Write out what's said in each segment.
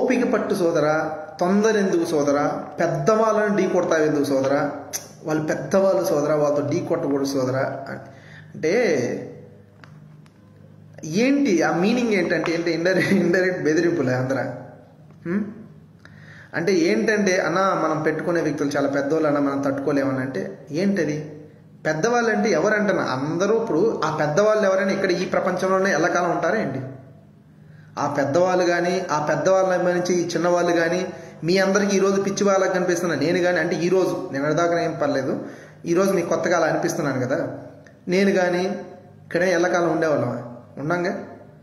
ఓపిక పట్టు సోదరా తొందర ఎందుకు సోదరా పెద్దవాళ్ళని ఢీ కొడతావు ఎందుకు సోదరా వాళ్ళు పెద్దవాళ్ళు సోదరా వాళ్ళతో ఢీ కొట్టకూడదు సోదరా అంటే ఏంటి ఆ మీనింగ్ ఏంటంటే ఏంటి ఇండైరెక్ట్ ఇండైరెక్ట్ బెదిరింపులే అందరా హ్మ్? అంటే ఏంటంటే అన్న మనం పెట్టుకునే వ్యక్తులు చాలా పెద్దవాళ్ళు అన్న మనం తట్టుకోలేమని అంటే ఏంటది పెద్దవాళ్ళు అంటే ఎవరంటున్నా అందరూ ఇప్పుడు ఆ పెద్దవాళ్ళు ఎవరైనా ఇక్కడ ఈ ప్రపంచంలోనే ఎల్లకాలం ఉంటారా ఏంటి ఆ పెద్దవాళ్ళు కానీ ఆ పెద్దవాళ్ళని అభిమానించి ఈ చిన్నవాళ్ళు కానీ మీ అందరికీ ఈరోజు పిచ్చి వాళ్ళకి కనిపిస్తున్నా నేను కానీ అంటే ఈరోజు నేను దాకా ఏం పర్లేదు ఈరోజు మీకు కొత్తగా అలా అనిపిస్తున్నాను కదా నేను కానీ ఇక్కడే ఎల్లకాలం ఉండేవాళ్ళం ఉండంగా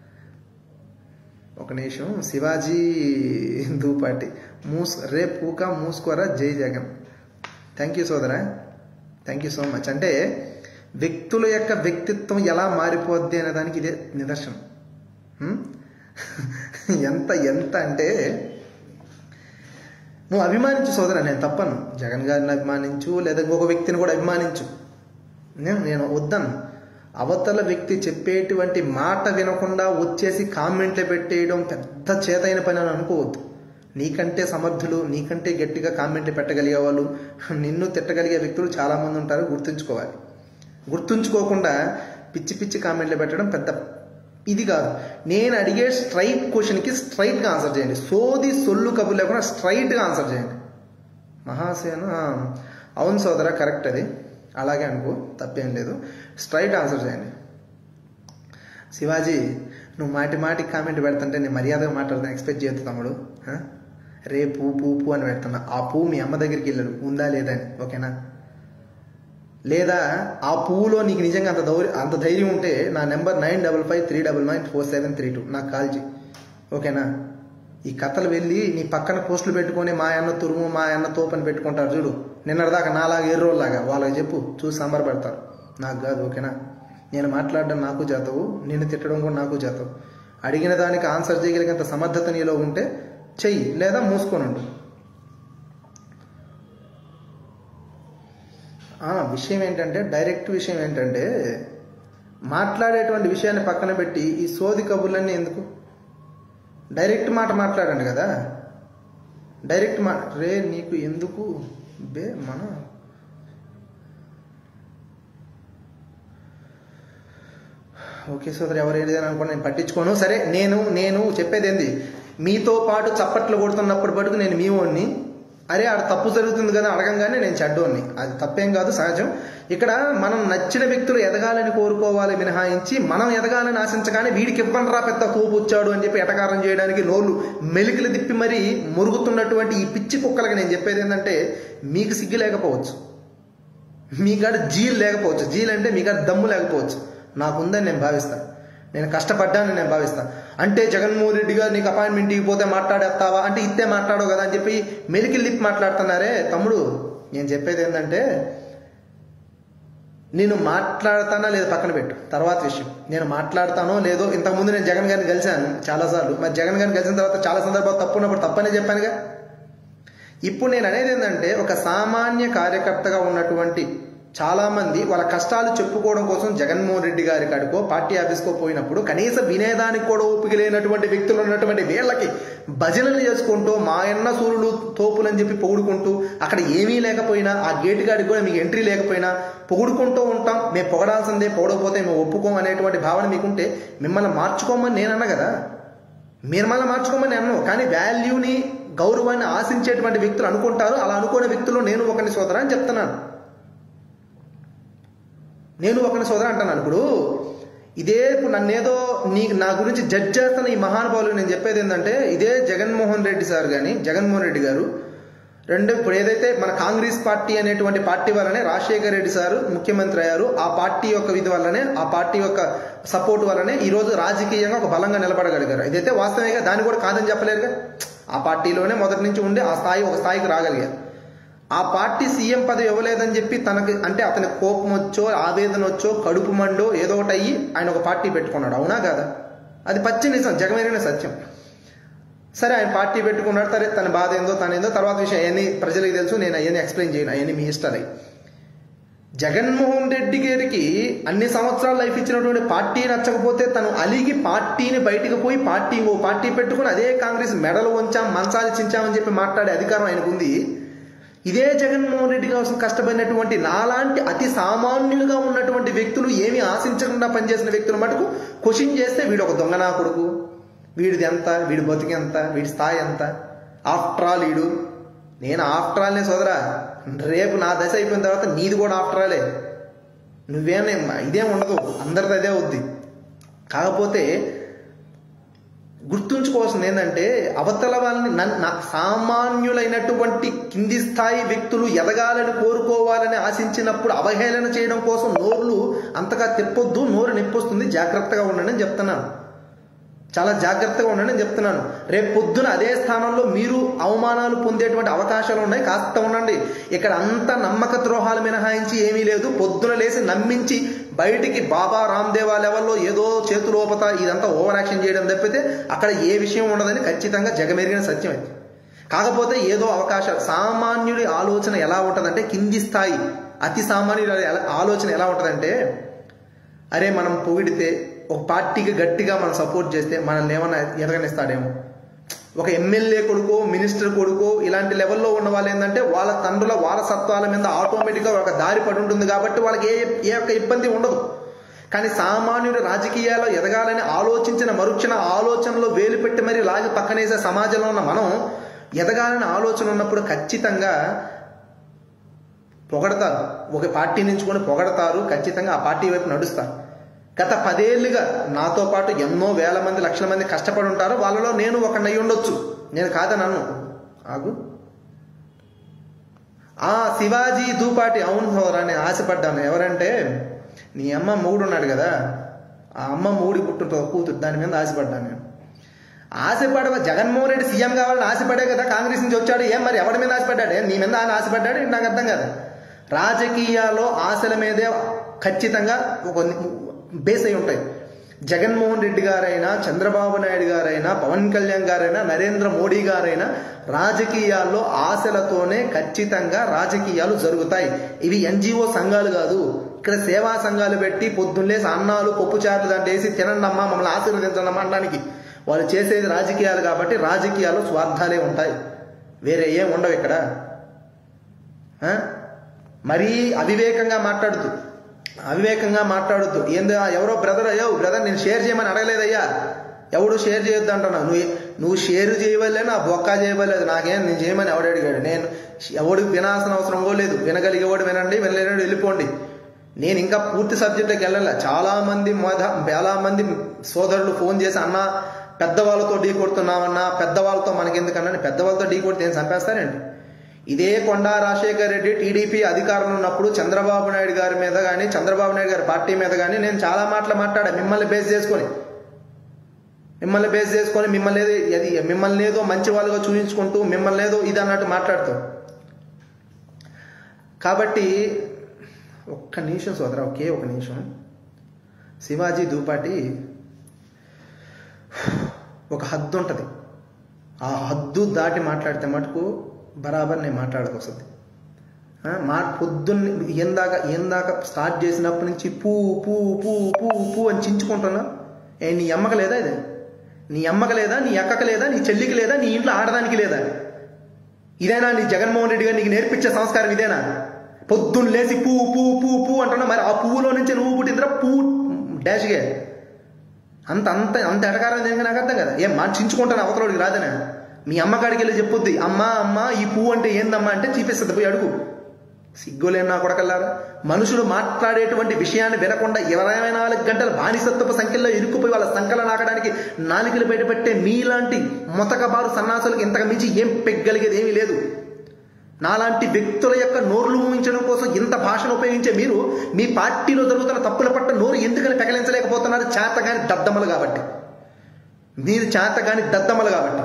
ఒక నిమిషం శివాజీ దూపాటి మూస్ రే పూక మూసుకోరా జై జగన్ థ్యాంక్ యూ సోదరా థ్యాంక్ యూ సో మచ్ అంటే వ్యక్తుల యొక్క వ్యక్తిత్వం ఎలా మారిపోద్ది అనే దానికి ఇదే నిదర్శనం హ్మ్? ఎంత ఎంత అంటే నువ్వు అభిమానించు సోదరా నేను తప్పను జగన్ గారిని అభిమానించు లేదా ఇంకొక వ్యక్తిని కూడా అభిమానించు నేను నేను వద్దను అవతల వ్యక్తి చెప్పేటువంటి మాట వినకుండా వచ్చేసి కామెంట్లు పెట్టేయడం పెద్ద చేతైన పని అని అనుకోవద్దు నీకంటే సమర్థులు నీకంటే గట్టిగా కామెంట్లు పెట్టగలిగే వాళ్ళు నిన్ను తిట్టగలిగే వ్యక్తులు చాలామంది ఉంటారు గుర్తుంచుకోవాలి గుర్తుంచుకోకుండా పిచ్చి పిచ్చి కామెంట్లు పెట్టడం పెద్ద ఇది కాదు నేను అడిగే స్ట్రైట్ క్వశ్చన్కి స్ట్రైట్గా ఆన్సర్ చేయండి సోది సొల్లు కబుర్ లేకుండా స్ట్రైట్గా ఆన్సర్ చేయండి మహాసేన అవును సోదరా కరెక్ట్ అది అలాగే అనుకో తప్పేం లేదు స్ట్రైట్ ఆన్సర్ చేయండి శివాజీ నువ్వు మాటి మాటికి కామెంట్ పెడుతుంటే నేను మర్యాదగా మాట్లాడతాను ఎక్స్పెక్ట్ చేయొద్దు తమ్ముడు ఆ? రే పూ పూ పూ అని పెడుతున్నా ఆ పువ్వు మీ అమ్మ దగ్గరికి వెళ్ళాడు ఉందా లేదా అని ఓకేనా లేదా ఆ పువ్వులో నీకు నిజంగా అంత దౌర్య అంత ధైర్యం ఉంటే నా number nine double five three double nine four seven three two నాకు కాల్ చేయి ఓకేనా ఈ కథలు వెళ్ళి నీ పక్కన పోస్టులు పెట్టుకొని మా అన్న తురుము మా అన్న తోపని పెట్టుకుంటారు చూడు నిన్నటిదాకా నాలాగా ఎర్రోళ్ళలాగా వాళ్ళకి చెప్పు చూసి సంబరపడతారు నాకు కాదు ఓకేనా నేను మాట్లాడడం నాకు జాతవు నిన్ను తిట్టడం కూడా నాకు జాతవు అడిగిన దానికి ఆన్సర్ చేయగలిగేంత సమర్థత నీలో ఉంటే చెయ్యి లేదా మూసుకొని ఉండు ఆ, విషయం ఏంటంటే డైరెక్ట్ విషయం ఏంటంటే మాట్లాడేటువంటి విషయాన్ని పక్కన పెట్టి ఈ సోది కబుర్లన్నీ ఎందుకు డైరెక్ట్ మాట మాట్లాడండి కదా డైరెక్ట్ మా రే నీకు ఎందుకు బే మన ఓకే సోదరు ఎవరు ఏదైనా అనుకోండి నేను పట్టించుకోను సరే నేను నేను చెప్పేది ఏంది మీతో పాటు చప్పట్లు కొడుతున్నప్పటి పట్టుకు నేను మీ వాడిని అరే ఆడ తప్పు జరుగుతుంది కదా అడగంగానే నేను చెడ్డోని అది తప్పేం కాదు సహజం ఇక్కడ మనం నచ్చిన వ్యక్తులు ఎదగాలని కోరుకోవాలి మినహాయించి మనం ఎదగాలని ఆశించగానే వీడికి ఇవ్వనరా పెద్ద కోపు వచ్చాడు అని చెప్పి ఎటకారం చేయడానికి నోళ్ళు మెలికలు తిప్పి మరీ మురుగుతున్నటువంటి ఈ పిచ్చి కుక్కలకి నేను చెప్పేది ఏంటంటే మీకు సిగ్గు లేకపోవచ్చు మీ కాడ జీల్ లేకపోవచ్చు జీల్ అంటే మీ కాడ దమ్ము లేకపోవచ్చు నాకుందని నేను భావిస్తాను నేను కష్టపడ్డానని నేను భావిస్తాను అంటే జగన్మోహన్ రెడ్డి గారు నీకు అపాయింట్మెంట్ ఇవ్వకపోతే మాట్లాడేస్తావా అంటే ఇస్తే మాట్లాడవు కదా అని చెప్పి మెలికి లిప్ మాట్లాడుతున్నారే తమ్ముడు నేను చెప్పేది ఏంటంటే నేను మాట్లాడతానా లేదు పక్కన పెట్టు తర్వాత విషయం నేను మాట్లాడతానో లేదో ఇంతకుముందు నేను జగన్ గారిని కలిశాను చాలాసార్లు మరి జగన్ గారిని కలిసిన తర్వాత చాలా సందర్భాలు తప్పు ఉన్నప్పుడు తప్పనే చెప్పానుగా ఇప్పుడు నేను అనేది ఏంటంటే ఒక సామాన్య కార్యకర్తగా ఉన్నటువంటి చాలా మంది వాళ్ళ కష్టాలు చెప్పుకోవడం కోసం జగన్మోహన్ రెడ్డి గారి కాడికో పార్టీ ఆఫీస్కో పోయినప్పుడు కనీస వినేదానికి కూడా ఓపిక లేనటువంటి వ్యక్తులు ఉన్నటువంటి వీళ్ళకి భజనలు చేసుకుంటూ మా అన్న సూర్యులు తోపులని చెప్పి పొగుడుకుంటూ అక్కడ ఏమీ లేకపోయినా ఆ గేటు గాడికి కూడా మీకు ఎంట్రీ లేకపోయినా పొగుడుకుంటూ ఉంటాం మేము పొగడాల్సిందే పొగడకపోతే మేము ఒప్పుకోం అనేటువంటి భావన మీకుంటే మిమ్మల్ని మార్చుకోమని నేను అన్నా కదా మీరు మళ్ళీ మార్చుకోమని నేను అన్నాను కానీ వాల్యూని గౌరవాన్ని ఆశించేటువంటి వ్యక్తులు అనుకుంటారు అలా అనుకునే వ్యక్తులు నేను ఒకరిని సోదరా అని చెప్తున్నాను నేను ఒకరిని సోదరా అంటున్నాను ఇప్పుడు ఇదే ఇప్పుడు నన్నేదో నీ నా గురించి జడ్జ్ చేస్తున్న ఈ మహానుభావులు నేను చెప్పేది ఏంటంటే ఇదే జగన్మోహన్ రెడ్డి సార్ కానీ జగన్మోహన్ రెడ్డి గారు రెండు ఇప్పుడు ఏదైతే మన కాంగ్రెస్ పార్టీ అనేటువంటి పార్టీ వల్లనే రాజశేఖర్ రెడ్డి సార్ ముఖ్యమంత్రి అయ్యారు ఆ పార్టీ యొక్క విధి వల్లనే ఆ పార్టీ యొక్క సపోర్ట్ వల్లనే ఈ రోజు రాజకీయంగా ఒక బలంగా నిలబడగలిగారు ఇదైతే వాస్తవేగా దాన్ని కూడా కాదని చెప్పలేరుగా ఆ పార్టీలోనే మొదటి నుంచి ఉండి ఆ స్థాయి ఒక స్థాయికి రాగలిగారు ఆ పార్టీ సీఎం పదవి ఇవ్వలేదని చెప్పి తనకి అంటే అతని కోపం వచ్చో ఆవేదన వచ్చో కడుపు మండో ఏదో ఒకటి అయ్యి ఆయన ఒక పార్టీ పెట్టుకున్నాడు అవునా కాదా అది పచ్చి నిజం జగమేరిన సత్యం సరే ఆయన పార్టీ పెట్టుకున్నాడు సరే తన బాధ ఏందో తన ఏందో తర్వాత విషయం అవన్నీ ప్రజలకు తెలుసు నేను అవన్నీ ఎక్స్ప్లెయిన్ చేయను అవన్నీ మీ ఇష్టాలై జగన్మోహన్ రెడ్డి గారికి అన్ని సంవత్సరాలు లైఫ్ ఇచ్చినటువంటి పార్టీ నచ్చకపోతే తను అలిగి పార్టీని బయటకు పోయి పార్టీ ఓ పార్టీ పెట్టుకుని అదే కాంగ్రెస్ మెడలు వంచాం మంచాలు చించామని చెప్పి మాట్లాడే అధికారం ఆయనకు ఉంది ఇదే జగన్మోహన్ రెడ్డి కోసం కష్టపడినటువంటి నాలాంటి అతి సామాన్యులుగా ఉన్నటువంటి వ్యక్తులు ఏమీ ఆశించకుండా పనిచేసిన వ్యక్తుల మటుకు క్వశ్చన్ చేస్తే వీడు ఒక దొంగ నా కొడుకు వీడిది ఎంత వీడి బతికి ఎంత వీడి స్థాయి ఎంత ఆఫ్టర్ ఆల్ వీడు నేను ఆఫ్టర్ ఆల్నే సోదరా రేపు నా దశ అయిపోయిన తర్వాత నీది కూడా ఆఫ్టర్ ఆలే నువ్వేం ఇదేం ఉండదు అందరిది అదే అవుద్ది కాకపోతే గుర్తుంచుకోవాల్సింది ఏంటంటే అవతల వాళ్ళని నన్ను నా- సామాన్యులైనటువంటి కింది స్థాయి వ్యక్తులు ఎదగాలని కోరుకోవాలని ఆశించినప్పుడు అవహేళన చేయడం కోసం నోర్లు అంతగా తిప్పొద్దు నోరు నొప్పొస్తుంది జాగ్రత్తగా ఉండండి అని చెప్తున్నాను చాలా జాగ్రత్తగా ఉండండి అని చెప్తున్నాను రేపు పొద్దున అదే స్థానంలో మీరు అవమానాలు పొందేటువంటి అవకాశాలు ఉన్నాయి కాస్త ఉండండి ఇక్కడ అంత నమ్మక ద్రోహాలు మినహాయించి ఏమీ లేదు పొద్దున లేసి నమ్మించి బయటికి బాబా రామ్దేవా లెవెల్లో ఏదో చేతులోపత ఇదంతా ఓవర్ యాక్షన్ చేయడం తప్పితే అక్కడ ఏ విషయం ఉండదని ఖచ్చితంగా జగమెరిగిన సత్యం అది కాకపోతే ఏదో అవకాశాలు సామాన్యుడి ఆలోచన ఎలా ఉంటుందంటే కింది స్థాయి అతి సామాన్యుడి ఎలా- ఆలోచన ఎలా ఉంటుందంటే అరే మనం పొగిడితే ఒక పార్టీకి గట్టిగా మనం సపోర్ట్ చేస్తే మనల్ని ఏమన్నా ఎదగనిస్తాడేమో ఒక ఎమ్మెల్యే కొడుకో మినిస్టర్ కొడుకో ఇలాంటి లెవెల్లో ఉన్న వాళ్ళు ఏంటంటే వాళ్ళ తండ్రుల వారసత్వాల మీద ఆటోమేటిక్గా ఒక దారి పడి ఉంటుంది కాబట్టి వాళ్ళకి ఏ ఏ ఒక్క ఇబ్బంది ఉండదు కానీ సామాన్యుడు రాజకీయాల్లో ఎదగాలని ఆలోచించిన మరుక్షణ ఆలోచనలో వేలు పెట్టి మరీ లాగి పక్కనేసే సమాజంలో ఉన్న మనం ఎదగాలని ఆలోచన ఉన్నప్పుడు ఖచ్చితంగా పొగడతారు ఒక పార్టీ నుంచుకొని పొగడతారు ఖచ్చితంగా ఆ పార్టీ వైపు నడుస్తారు గత పదేళ్లుగా నాతో పాటు ఎన్నో వేల మంది లక్షల మంది కష్టపడి ఉంటారు వాళ్ళలో నేను ఒక నయ్యి ఉండొచ్చు నేను కాదని అన్ను ఆగు ఆ శివాజీ దూపాటి అవును సోదరా నేను ఆశపడ్డాను ఎవరంటే నీ అమ్మ మూడు ఉన్నాడు కదా ఆ అమ్మ మూడి పుట్టు కూతురు దాని మీద ఆశపడ్డాను నేను ఆశపడ జగన్మోహన్ రెడ్డి సీఎం కావాలని ఆశపడే కదా కాంగ్రెస్ నుంచి వచ్చాడు ఏం మరి ఎవరి మీద ఆశపడ్డాడు ఏం నీ మీద ఆయన ఆశపడ్డాడు ఏంటి నాకు అర్థం కాదు రాజకీయాల్లో ఆశల మీదే ఖచ్చితంగా ఒక బేస్ అయి ఉంటాయి జగన్మోహన్ రెడ్డి గారైనా చంద్రబాబు నాయుడు గారైనా పవన్ కళ్యాణ్ గారైనా నరేంద్ర మోడీ గారైనా రాజకీయాల్లో ఆశలతోనే ఖచ్చితంగా రాజకీయాలు జరుగుతాయి ఇవి ఎన్జిఓ సంఘాలు కాదు ఇక్కడ సేవా సంఘాలు పెట్టి పొద్దున్నేసి అన్నాలు పప్పుచారులు దాంట్లో వేసి తినండమ్మా మమ్మల్ని ఆశీర్వదించండమ్మా అనడానికి వాళ్ళు చేసేది రాజకీయాలు కాబట్టి రాజకీయాలు స్వార్థాలే ఉంటాయి వేరే ఏం ఉండవు ఇక్కడ ఆ? మరీ అవివేకంగా మాట్లాడుతూ అవివేకంగా మాట్లాడుతూ ఏంది ఆ ఎవరో బ్రదర్ అయ్యో బ్రదర్ నేను షేర్ చేయమని అడగలేదయ్యా ఎవడు షేర్ చేయొద్దు అంటున్నావు నువ్వు నువ్వు షేర్ చేయవలే నా బొక్క చేయవలేదు నాకేం నేను చేయమని ఎవడు అడిగాడు నేను ఎవడికి వినాల్సిన అవసరం కూడా లేదు వినగలిగేవాడు వినండి వినలేనివాడు వెళ్ళిపోండి నేను ఇంకా పూర్తి సబ్జెక్ట్కి వెళ్ళాల చాలా మంది మోద చాలా మంది సోదరులు ఫోన్ చేసి అన్న పెద్దవాళ్ళతో ఢీ కొడుతున్నామన్నా పెద్దవాళ్ళతో మనకెందుకన్నా పెద్దవాళ్ళతో ఢీ కొడితే ఏం చంపేస్తారండి ఇదే కొండా రాజశేఖర్ రెడ్డి టీడీపీ అధికారంలో ఉన్నప్పుడు చంద్రబాబు నాయుడు గారి మీద కానీ చంద్రబాబు నాయుడు గారి పార్టీ మీద కానీ నేను చాలా మాటలు మాట్లాడా మిమ్మల్ని బేస్ చేసుకొని మిమ్మల్ని బేస్ చేసుకొని మిమ్మల్ని ఏదో అది మిమ్మల్ని ఏదో మంచి వాళ్ళుగా చూపించుకుంటూ మిమ్మల్ని ఏదో ఇది అన్నట్టు మాట్లాడుతాం కాబట్టి ఒక్క నిమిషం సోదరా ఒకే ఒక నిమిషం శివాజీ దూపాటి ఒక హద్దు ఉంటుంది ఆ హద్దు దాటి మాట్లాడితే మటుకు బరాబర్ నేను మాట్లాడక వస్తుంది ఆ, మా పొద్దున్న ఏందాక ఏందాక స్టార్ట్ చేసినప్పటి నుంచి పూ పూ పూ పూ పూ అని చించుకుంటున్నా ఏ నీ అమ్మక లేదా ఇది నీ అమ్మక లేదా నీ అక్కక లేదా నీ చెల్లికి లేదా నీ ఇంట్లో ఆడదానికి లేదా ఇదేనా నీ జగన్మోహన్ రెడ్డి గారు నీకు నేర్పించే సంస్కారం ఇదేనా పొద్దున్న లేచి పూ పూ పూ పూ అంటున్నా మరి ఆ పువ్వులో నుంచి నువ్వు పుట్టిందిరా పూ డాష్గా అంత అంత అంత ఎటకారం దేనికి నాకు అర్థం కదా ఏం చించుకుంటాను అవతలోడికి రాదనే మీ అమ్మకాడికి వెళ్ళి చెప్పుద్ది అమ్మా అమ్మ ఈ పువ్వు అంటే ఏందమ్మా అంటే చూపిస్తుంది పోయి అడుగు సిగ్గులేని నా కొడకల్లారా మనుషులు మాట్లాడేటువంటి విషయాన్ని వినకుండా ఇరవై నాలుగు గంటల బానిసత్వపు సంఖ్యలో ఇరుక్కుపోయి వాళ్ళ సంకల నాకడానికి నాలుకలు బయటపెట్టే మీలాంటి మొతకబారు సన్నాసులకు ఇంతకు మించి ఏం పెగ్గలిగేది ఏమీ లేదు నాలాంటి వ్యక్తుల యొక్క నోర్లు ఊహించడం కోసం ఇంత భాషను ఉపయోగించే మీరు మీ పార్టీలో జరుగుతున్న తప్పుల పట్ల నోరు ఎందుకని పెకలించలేకపోతున్నారు చేతగాని దద్దమ్మలు కాబట్టి మీరు చేతగాని దద్దమ్మలు కాబట్టి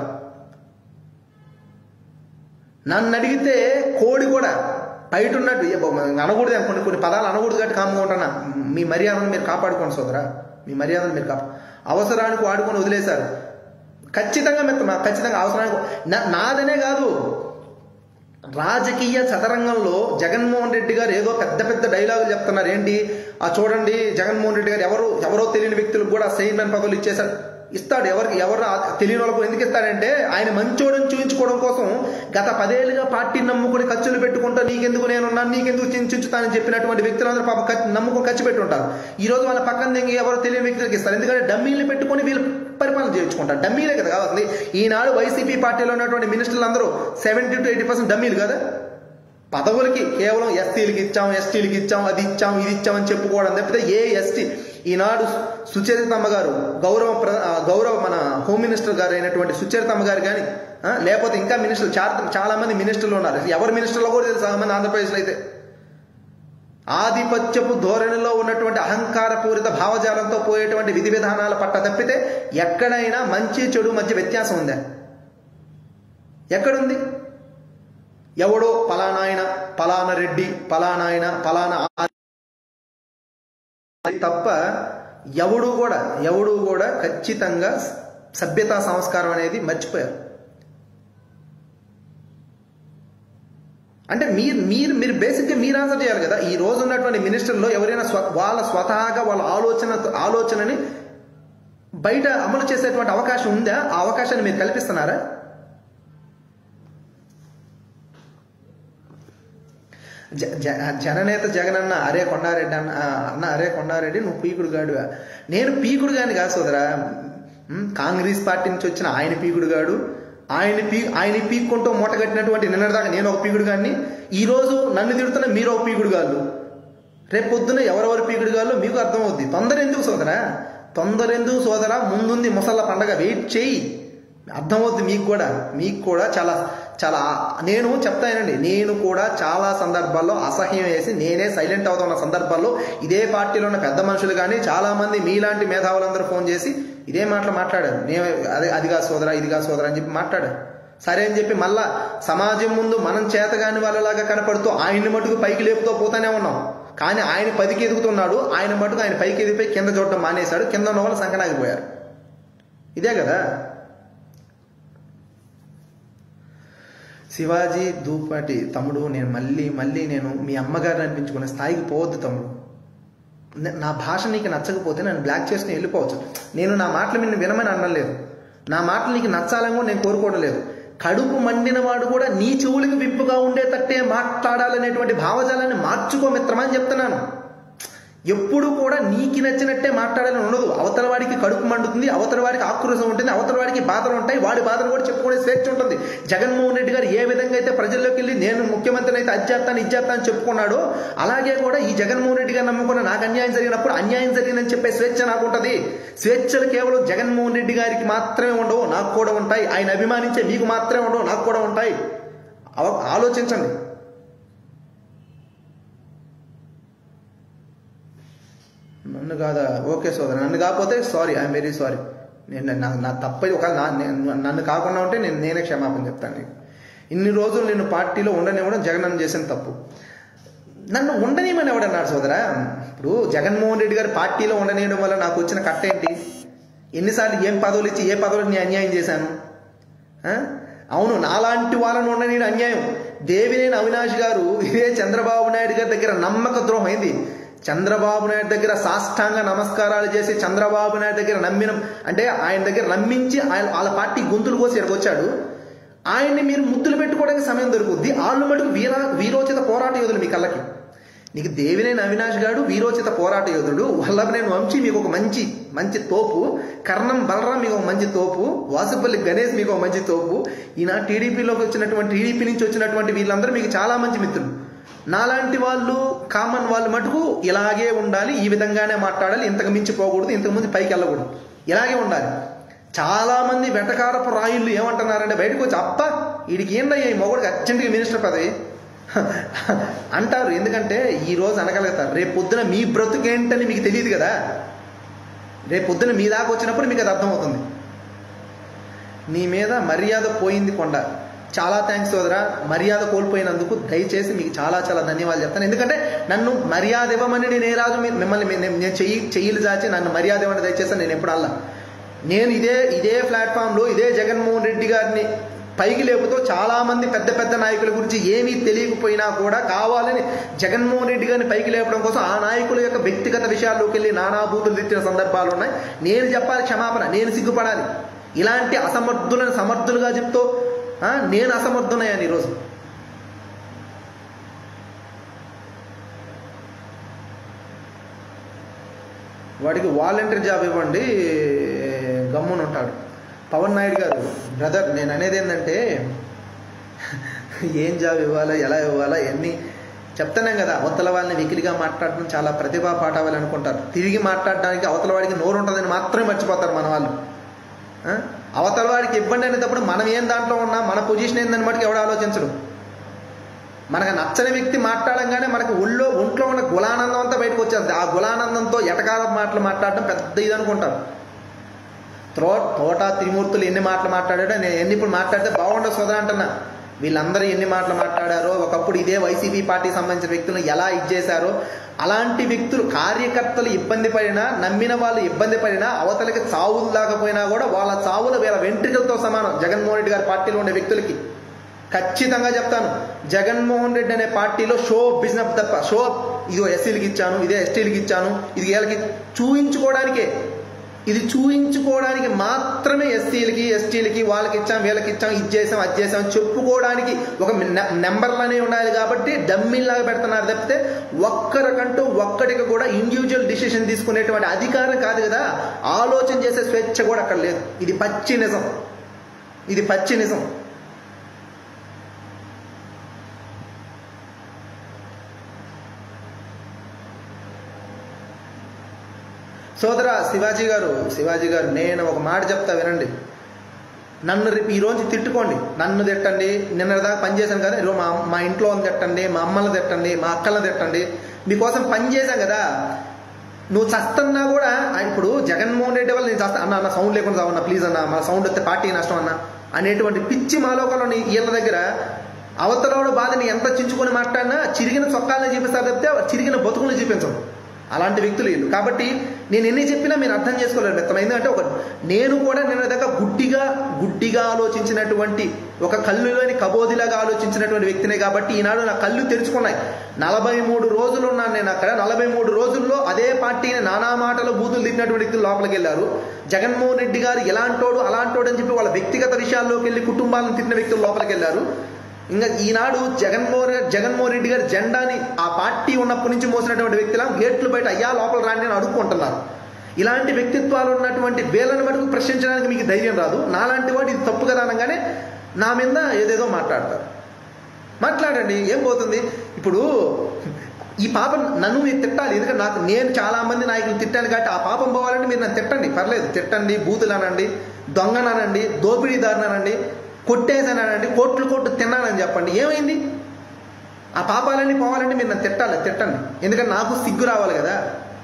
నన్ను అడిగితే కోడి కూడా బయట ఉన్నట్టు ఏ బాబు, అనకూడదు కొన్ని కొన్ని పదాలు అనకూడదు కాబట్టి కామ్గా ఉంటున్నా మీ మర్యాదను మీరు కాపాడుకోండి సోదరా మీ మర్యాదను మీరు కాపా అవసరానికి వాడుకొని వదిలేశారు ఖచ్చితంగా మిత్రమా ఖచ్చితంగా అవసరానికి నా- నాదనే కాదు రాజకీయ చదరంగంలో జగన్మోహన్ రెడ్డి గారు ఏదో పెద్ద పెద్ద డైలాగులు చెప్తున్నారు ఏంటి ఆ చూడండి జగన్మోహన్ రెడ్డి గారు ఎవరు ఎవరో తెలియని వ్యక్తులకు కూడా చైర్మన్ పదవులు ఇచ్చేశారు ఇస్తాడు ఎవరికి ఎవరు ఆ తెలియని వాళ్ళకు ఎందుకు ఇస్తాడంటే ఆయన మంచోడని చూపించుకోవడం కోసం గత పదేళ్ళుగా పార్టీని నమ్ముకుని ఖర్చులు పెట్టుకుంటా నీకెందుకు నేనున్నాను నీకెందుకు చించుతానని చెప్పినటువంటి వ్యక్తులందరూ పాప ఖర్చు- నమ్ముకుని ఖర్చు పెట్టుంటారు ఈ రోజు వాళ్ళ పక్కన దిగి ఎవరో తెలియని వ్యక్తులకు ఇస్తారు ఎందుకంటే డమ్మీలు పెట్టుకొని వీళ్ళు పరిపాలన చేయించుకుంటారు డమ్మీలే కదా కావాలి ఈనాడు వైసీపీ పార్టీలో ఉన్నటువంటి మినిస్టర్లు అందరూ సెవెంటీ టు ఎయిటీ పర్సెంట్ డమ్మీలు కదా పదవులకి కేవలం ఎస్టీలకి ఇచ్చాం ఎస్టీలకి ఇచ్చాం అది ఇచ్చాం ఇది ఇచ్చాం అని చెప్పుకోవడం తప్పితే ఏ ఎస్టీ ఈనాడు సుచరితమ్మ గారు గౌరవ ప్ర- ఆ, గౌరవ మన హోమ్ మినిస్టర్ గారు అయినటువంటి సుచరితమ్మ గారు కానీ లేకపోతే ఇంకా మినిస్టర్లు చాలా చాలా మంది మినిస్టర్లు ఉన్నారు ఎవరు మినిస్టర్లో కూడా తెలుసు చాలా మంది ఆంధ్రప్రదేశ్లో అయితే ఆధిపత్యపు ధోరణిలో ఉన్నటువంటి అహంకారపూరిత భావజాలంతో పోయేటువంటి విధి విధానాల పట్ల తప్పితే ఎక్కడైనా మంచి చెడు మధ్య వ్యత్యాసం ఉందా ఎక్కడుంది ఎవడో పలానాయన పలానా రెడ్డి పలానాయన పలానా ఆ- అది తప్ప ఎవడు కూడా ఎవడు కూడా ఖచ్చితంగా సభ్యతా సంస్కారం అనేది మర్చిపోయారు అంటే మీరు మీరు మీరు బేసిక్గా మీరు ఆన్సర్ చేయాలి కదా ఈ రోజు ఉన్నటువంటి మినిస్టర్లో ఎవరైనా స్వ వాళ్ళ స్వతహాగా వాళ్ళ ఆలోచన ఆలోచనని బయట అమలు చేసేటువంటి అవకాశం ఉందా ఆ అవకాశాన్ని మీరు కల్పిస్తున్నారా జ- జ- జననేత జగన్ అన్న అరే కొండారెడ్డి అన్న ఆ, అన్న అరే కొండారెడ్డి నువ్వు పీకుడు గాడు నేను పీకుడు గాని కాదు సోదరా ఉమ్, కాంగ్రెస్ పార్టీ నుంచి వచ్చిన ఆయన పీకుడు గాడు ఆయన పీ ఆయన పీక్కుంటూ మూట కట్టినటువంటి నిన్నటిదాకా నేను ఒక పీకుడు గాడిని ఈ రోజు నన్ను తిడుతున్న మీరు ఒక పీకుడు గాళ్ళు రేపు పొద్దున ఎవరెవరు పీకుడు గాళ్ళు మీకు అర్థమవుద్ది తొందర ఎందుకు సోదరా తొందర ఎందుకు సోదరా ముందుంది ముసళ్ళ పండగ వెయిట్ చేయి అర్థమవుద్ది మీకు కూడా మీకు కూడా చాలా చాలా నేను చెప్తానండి నేను కూడా చాలా సందర్భాల్లో అసహ్యం వేసి నేనే సైలెంట్ అవుతున్న సందర్భాల్లో ఇదే పార్టీలో ఉన్న పెద్ద మనుషులు కానీ చాలా మంది మీలాంటి మేధావులందరూ ఫోన్ చేసి ఇదే మాటలు మాట్లాడారు నేను అదే అదిగా సోదరా ఇదిగా సోదరా అని చెప్పి మాట్లాడారు సరే అని చెప్పి మళ్ళా సమాజం ముందు మనం చేతగాని వాళ్ళలాగా కనపడుతూ ఆయన్ని మటుకు పైకి లేపుతూ పోతానే ఉన్నాం కానీ ఆయన పదికి ఎదుగుతున్నాడు ఆయన మటుకు ఆయన పైకి ఎదిగిపోయి కింద చూడటం మానేశాడు కింద ఉన్న వాళ్ళు సంకనాగిపోయారు ఇదే కదా శివాజీ దూపాటి తమ్ముడు నేను మళ్ళీ మళ్ళీ నేను మీ అమ్మగారిని అనిపించుకునే స్థాయికి పోవద్దు తమ్ముడు నే- నా భాష నీకు నచ్చకపోతే నన్ను బ్లాక్ చేసుకుని వెళ్ళిపోవచ్చు నేను నా మాటలు నిన్ను వినమని అనలేదు నా మాటలు నీకు నచ్చాలని కూడా నేను కోరుకోవడం లేదు కడుపు మండిన వాడు కూడా నీ చెవులకు విప్పుగా ఉండేటట్టే మాట్లాడాలనేటువంటి భావజాలాన్ని మార్చుకో మిత్రమా అని చెప్తున్నాను ఎప్పుడు కూడా నీకు నచ్చినట్టే మాట్లాడాలని ఉండదు అవతల వాడికి కడుపు మండుతుంది అవతల వాడికి ఆక్రోశం ఉంటుంది అవతల వాడికి బాధలు ఉంటాయి వాడి బాధలు కూడా చెప్పుకునే స్వేచ్ఛ ఉంటుంది జగన్మోహన్ రెడ్డి గారు ఏ విధంగా అయితే ప్రజల్లోకి వెళ్ళి నేను ముఖ్యమంత్రిని అయితే అధ్యాత్తాను ఇచ్చేస్తాను అని చెప్పుకున్నాడో అలాగే కూడా ఈ జగన్మోహన్ రెడ్డి గారు నమ్ముకున్న నాకు అన్యాయం జరిగినప్పుడు అన్యాయం జరిగిందని చెప్పే స్వేచ్ఛ నాకు ఉంటుంది స్వేచ్ఛలు కేవలం జగన్మోహన్ రెడ్డి గారికి మాత్రమే ఉండవు నాకు కూడా ఉంటాయి ఆయన అభిమానించే మీకు మాత్రమే ఉండవు నాకు కూడా ఉంటాయి అవ- ఆలోచించండి నన్ను కాదా ఓకే సోదరు నన్ను కాకపోతే సారీ ఐఎమ్ వెరీ సారీ నేను నా నా తప్పది ఒకవేళ నా నేను- నన్ను కాకుండా ఉంటే నేను నేనే క్షమాపణ చెప్తాను నీకు ఇన్ని రోజులు నేను పార్టీలో ఉండనివ్వడం జగన్ అన్న చేసిన తప్పు నన్ను ఉండనియమని ఎవడన్నాడు సోదరా ఇప్పుడు జగన్మోహన్ రెడ్డి గారు పార్టీలో ఉండనియడం వల్ల నాకు వచ్చిన కట్ట ఏంటి ఎన్నిసార్లు ఏం పదవులు ఇచ్చి ఏ పదవులు నేను అన్యాయం చేశాను ఆ? అవును నాలాంటి వాళ్ళను ఉండని అన్యాయం దేవినేని అవినాష్ గారు ఇదే చంద్రబాబు నాయుడు గారి దగ్గర నమ్మక ద్రోహం అయింది చంద్రబాబు నాయుడు దగ్గర సాష్టాంగ నమస్కారాలు చేసి చంద్రబాబు నాయుడు దగ్గర నమ్మిన అంటే ఆయన దగ్గర నమ్మించి ఆయన వాళ్ళ పార్టీ గొంతులు కోసి ఇక్కడికి వచ్చాడు ఆయన్ని మీరు ముద్దులు పెట్టుకోవడానికి సమయం దొరుకుద్ది వాళ్ళు మటుకు వీర వీరోచిత పోరాట యోధులు మీ కళ్ళకి నీకు దేవినేని అవినాష్ గారు వీరోచిత పోరాట యోధుడు వల్లభనేని వంశీ మీకు ఒక మంచి మంచి తోపు కర్ణం బలరాం మీకు ఒక మంచి తోపు వాసుపల్లి గణేష్ మీకు ఒక మంచి తోపు ఈయన టీడీపీలోకి వచ్చినటువంటి టీడీపీ నుంచి వచ్చినటువంటి వీళ్ళందరూ మీకు చాలా మంచి మిత్రులు నాలాంటి వాళ్ళు కామన్ వాళ్ళు మటుకు ఇలాగే ఉండాలి ఈ విధంగానే మాట్లాడాలి ఇంతకు మించి పోకూడదు ఇంతకు ముందు పైకి వెళ్ళకూడదు ఇలాగే ఉండాలి చాలా మంది వెటకారపు రాయిళ్ళు ఏమంటున్నారంటే బయటకు వచ్చి అబ్బా వీడికి ఏందయ్యా ఈ మొగుడికి అర్జెంటుగా మినిస్టర్ పదవి అంటారు ఎందుకంటే ఈ రోజు అనగలుగుతారు రేపు పొద్దున మీ బ్రతుకేంటని మీకు తెలియదు కదా రేపు పొద్దున మీ దాకా వచ్చినప్పుడు మీకు అది అర్థమవుతుంది నీ మీద మర్యాద పోయింది కొండ చాలా థ్యాంక్స్ సోదరా మర్యాద కోల్పోయినందుకు దయచేసి మీకు చాలా చాలా ధన్యవాదాలు చెప్తాను ఎందుకంటే నన్ను మర్యాద ఇవ్వమని నేను ఏ రాజు మీ- మిమ్మల్ని మీ- నేను నేను చెయ్యి చెయ్యిలు చాచి నన్ను మర్యాద ఇవ్వమని దయచేసి నేను ఎప్పుడు అల్లా నేను ఇదే ఇదే ప్లాట్ఫామ్లో ఇదే జగన్మోహన్ రెడ్డి గారిని పైకి లేపుతో చాలా మంది పెద్ద పెద్ద నాయకుల గురించి ఏమీ తెలియకపోయినా కూడా కావాలని జగన్మోహన్ రెడ్డి గారిని పైకి లేపడం కోసం ఆ నాయకుల యొక్క వ్యక్తిగత విషయాల్లోకి వెళ్ళి నానాభూతులు తెచ్చిన సందర్భాలు ఉన్నాయి నేను చెప్పాలి క్షమాపణ నేను సిగ్గుపడాలి ఇలాంటి అసమర్థులను సమర్థులుగా చెప్తూ ఆ, నేను అసమర్థునయ్యాను ఈరోజు వాడికి వాలంటీర్ జాబ్ ఇవ్వండి గమ్మున ఉంటాడు పవన్ నాయుడు గారు బ్రదర్ నేను అనేది ఏంటంటే ఏం జాబ్ ఇవ్వాలా ఎలా ఇవ్వాలా ఎన్ని చెప్తున్నాం కదా అవతల వాళ్ళని వెకిలిగా మాట్లాడడం చాలా ప్రతిభా పాఠావాలి అనుకుంటారు తిరిగి మాట్లాడడానికి అవతల వాడికి నోరు ఉంటుందని మాత్రమే మర్చిపోతారు మన వాళ్ళు ఆ? అవతల వాడికి ఇబ్బంది అనేటప్పుడు మనం ఏం దాంట్లో ఉన్నా మన పొజిషన్ ఏందని మటుకు ఎవడు ఆలోచించడు మనకు నచ్చని వ్యక్తి మాట్లాడంగానే మనకు ఒళ్ళో ఒంట్లో ఉన్న గులానందం అంతా బయటకు వచ్చేస్తుంది ఆ గులానందంతో ఎటకాల మాటలు మాట్లాడడం పెద్ద ఇది అనుకుంటారు త్రో తోట త్రిమూర్తులు ఎన్ని మాటలు మాట్లాడాడో నేను ఎన్ని ఇప్పుడు మాట్లాడితే బాగుండదు సోదరా అంటున్నా వీళ్ళందరూ ఎన్ని మాటలు మాట్లాడారో ఒకప్పుడు ఇదే వైసీపీ పార్టీకి సంబంధించిన వ్యక్తులను ఎలా ఇచ్చేశారో అలాంటి వ్యక్తులు కార్యకర్తలు ఇబ్బంది పడినా నమ్మిన వాళ్ళు ఇబ్బంది పడినా అవతలకి చావులు లేకపోయినా కూడా వాళ్ళ చావులు వీళ్ళ వెంట్రుకలతో సమానం జగన్మోహన్ రెడ్డి గారి పార్టీలో ఉండే వ్యక్తులకి ఖచ్చితంగా చెప్తాను జగన్మోహన్ రెడ్డి అనే పార్టీలో షో బిజినెస్ తప్ప షో ఇదిగో ఎస్సీలకి ఇచ్చాను ఇదే ఎస్టీలకి ఇచ్చాను ఇది వీళ్ళకి చూయించుకోవడానికే ఇది చూయించుకోవడానికి మాత్రమే ఎస్సీలకి ఎస్టీలకి వాళ్ళకి ఇచ్చాం వీళ్ళకి ఇచ్చాం ఇది చేసాం అది చేసాం చెప్పుకోవడానికి ఒక నె- నెంబర్లనే ఉండాలి కాబట్టి డమ్మీలాగా పెడుతున్నారు తప్పితే ఒక్కరికంటూ ఒక్కడికి కూడా ఇండివిజువల్ డిసిషన్ తీసుకునేటువంటి అధికారం కాదు కదా ఆలోచన చేసే స్వేచ్ఛ కూడా అక్కడ లేదు ఇది పచ్చి నిజం ఇది పచ్చి నిజం సోదర శివాజీ గారు శివాజీ గారు నేను ఒక మాట చెప్తా వినండి నన్ను రేపు ఈ రోజు తిట్టుకోండి నన్ను తిట్టండి నిన్న దాకా పని చేశాను కదా ఈరోజు మా మా ఇంట్లో వాళ్ళని తిట్టండి మా అమ్మల్ని తిట్టండి మా అక్కల్ని తిట్టండి మీకోసం పని చేశాం కదా నువ్వు చస్తున్నా కూడా ఆ ఇప్పుడు జగన్మోహన్ రెడ్డి వల్ల నేను చస్తా అన్న అన్న సౌండ్ లేకుండా చావన్నా ప్లీజ్ అన్న మా సౌండ్ వస్తే పార్టీ నష్టం అన్న అనేటువంటి పిచ్చి మాలోకంలో నీ వీళ్ళ దగ్గర అవతలవాడు బాధని ఎంత చించుకొని మాట్లాడినా చిరిగిన చొక్కాలని చూపిస్తారు తప్పితే చిరిగిన బతుకులు చూపించం అలాంటి వ్యక్తులు వీళ్ళు కాబట్టి నేను ఎన్ని చెప్పినా మీరు అర్థం చేసుకోలేరు మిత్రం ఎందుకంటే ఒక నేను కూడా నిన్న దగ్గర గుడ్డిగా గుడ్డిగా ఆలోచించినటువంటి ఒక కళ్ళులోని కబోదిలాగా ఆలోచించినటువంటి వ్యక్తినే కాబట్టి ఈనాడు నా కళ్ళు తెరుచుకున్నాయి నలభై మూడు రోజులు ఉన్నాను నేను అక్కడ నలభై మూడు రోజుల్లో అదే పార్టీని నానా మాటలు బూతులు తిట్టినటువంటి వ్యక్తులు లోపలికి వెళ్ళారు జగన్మోహన్ రెడ్డి గారు ఎలాంటోడు అలాంటోడు అని చెప్పి వాళ్ళ వ్యక్తిగత విషయాల్లోకి వెళ్ళి కుటుంబాలను తిట్టిన వ్యక్తులు లోపలికి వెళ్ళారు ఇంకా ఈనాడు జగన్మోహన్ జగన్మోహన్ రెడ్డి గారి జెండాని ఆ పార్టీ ఉన్నప్పటి నుంచి మోసినటువంటి వ్యక్తుల గేట్లు బయట అయ్యా లోపల రాండి అని అడుక్కుంటున్నారు ఇలాంటి వ్యక్తిత్వాలు ఉన్నటువంటి వేలను మటుకు ప్రశ్నించడానికి మీకు ధైర్యం రాదు నాలాంటి వాడు ఇది తప్పు కదా అనగానే నా మీద ఏదేదో మాట్లాడతారు మాట్లాడండి ఏం పోతుంది ఇప్పుడు ఈ పాపం నన్ను మీరు తిట్టాలి ఎందుకంటే నాకు నేను చాలా మంది నాయకులు తిట్టాను కాబట్టి ఆ పాపం పోవాలంటే మీరు నన్ను తిట్టండి పర్లేదు తిట్టండి బూతులు అనండి దొంగననండి దోపిడీదారుననండి కొట్టేసానండి కోట్లు కోట్లు తిన్నానని చెప్పండి ఏమైంది ఆ పాపాలన్నీ పోవాలంటే మీరు నన్ను తిట్టాలి తిట్టండి ఎందుకంటే నాకు సిగ్గు రావాలి కదా